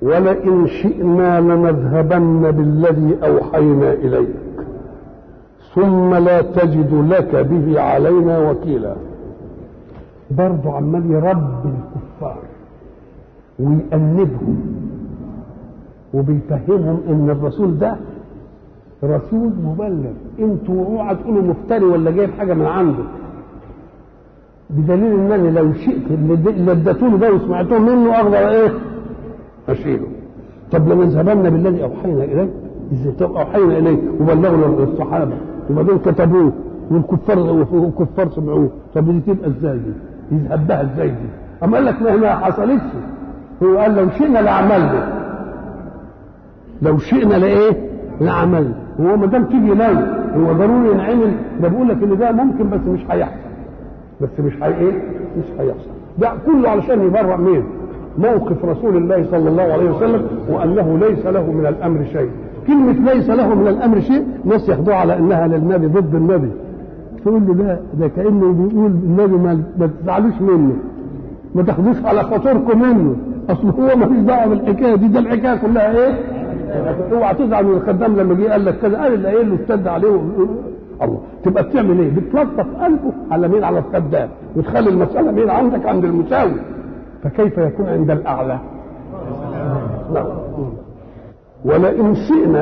ولئن شئنا لنذهبن بالذي أوحينا إليك ثم لا تجد لك به علينا وكيلا برضه عمال يربي الكفار ويأنبهم وبيفهمهم ان الرسول ده رسول مبلغ انتوا اوعى تقولوا مفتري ولا جايب حاجه من عنده بدليل ان انا لو شئت اللي اديتوني ده وسمعتوه منه اقدر ايه؟ اشيله طب لما ذهبنا بالذي اوحينا اليه ازاي طب اوحينا اليه وبلغنا الصحابه وبعدين كتبوه والكفار والكفار سمعوه طب دي تبقى ازاي دي؟ يذهب بها ازاي دي؟ اما قال لك ما ما حصلتش هو قال لو شئنا لعملنا لو شئنا لايه؟ لعملنا هو ما دام تيجي لو هو ضروري ينعمل ده بيقول لك ان ده ممكن بس مش هيحصل بس مش هي ايه؟ مش هيحصل ده كله علشان يبرأ مين؟ موقف رسول الله صلى الله عليه وسلم وانه ليس له من الامر شيء كلمة ليس له من الامر شيء ناس ياخدوها على انها للنبي ضد النبي تقول له لا ده كانه بيقول النبي ما, ما تزعلوش منه ما تاخدوش على خاطركم منه اصل هو ما فيش دعوه بالحكايه دي ده الحكايه كلها ايه؟ اوعى تزعل من الخدام لما جه قال لك كذا قال اللي قايل له اشتد عليه الله تبقى بتعمل ايه؟ بتلطف قلبه على مين؟ على الخدام وتخلي المساله مين عندك عند المساوي فكيف يكون عند الاعلى؟ نعم ولئن شئنا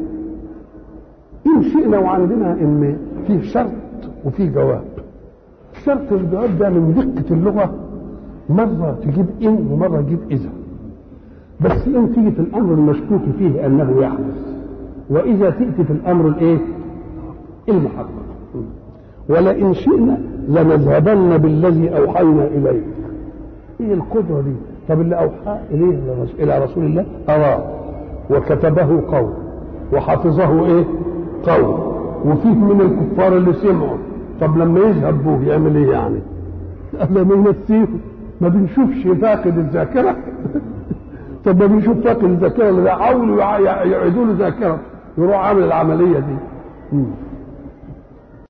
ان شئنا وعندنا ان فيه شرط وفيه جواب شرط الجواب ده من دقه اللغه مره تجيب ان ومره تجيب اذا بس ان تيجي في الامر المشكوك فيه انه يحدث واذا تاتي في الامر الايه المحقق ولئن شئنا لنذهبن بالذي اوحينا اليك ايه القدره دي طب اللي اوحى اليه الى رسول الله اراه وكتبه قول وحفظه ايه قول وفيه من الكفار اللي سمعوا طب لما يذهب به يعمل ايه يعني لما ينسيه ما بنشوفش فاقد الذاكره طب ما بنشوف فاقد الذاكره اللي حاولوا يعيدوا له ذاكره يروح عامل العمليه دي